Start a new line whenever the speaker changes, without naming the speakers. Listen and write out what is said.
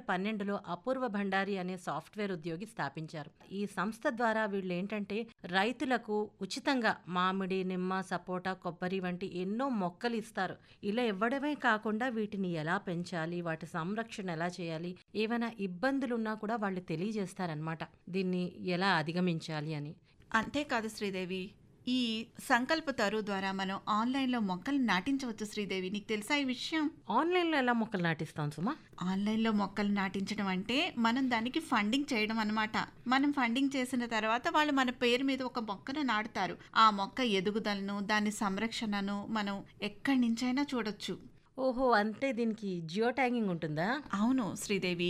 పన్నెండులో అపూర్వ భండారి అనే సాఫ్ట్వేర్ ఉద్యోగి స్థాపించారు ఈ సంస్థ ద్వారా వీళ్ళు ఏంటంటే రైతులకు ఉచితంగా మామిడి నిమ్మ సపోటా కొబ్బరి వంటి ఎన్నో మొక్కలు ఇస్తారు ఇలా ఇవ్వడమే కాకుండా వీటిని ఎలా పెంచాలి వాటి సంరక్షణ ఎలా చేయాలి ఏమైనా ఇబ్బందులున్నా కూడా వాళ్ళు తెలియజేస్తారనమాట దీన్ని ఎలా అధిగమించాలి అని
అంతేకాదు శ్రీదేవి ఈ సంకల్ప తరు ద్వారా మనం ఆన్లైన్లో మొక్కలు నాటించవచ్చు శ్రీదేవి నీకు తెలుసా ఈ విషయం
ఆన్లైన్లో ఎలా మొక్కలు నాటిస్తాం సుమా
ఆన్లైన్లో మొక్కలు నాటించడం అంటే మనం దానికి ఫండింగ్ చేయడం అన్నమాట మనం ఫండింగ్ చేసిన తర్వాత వాళ్ళు మన పేరు మీద ఒక మొక్కను నాటుతారు ఆ మొక్క ఎదుగుదలను దాని సంరక్షణను మనం ఎక్కడి నుంచైనా చూడొచ్చు
ఓహో అంటే దీనికి జియో ట్యాగింగ్ ఉంటుందా
అవును శ్రీదేవి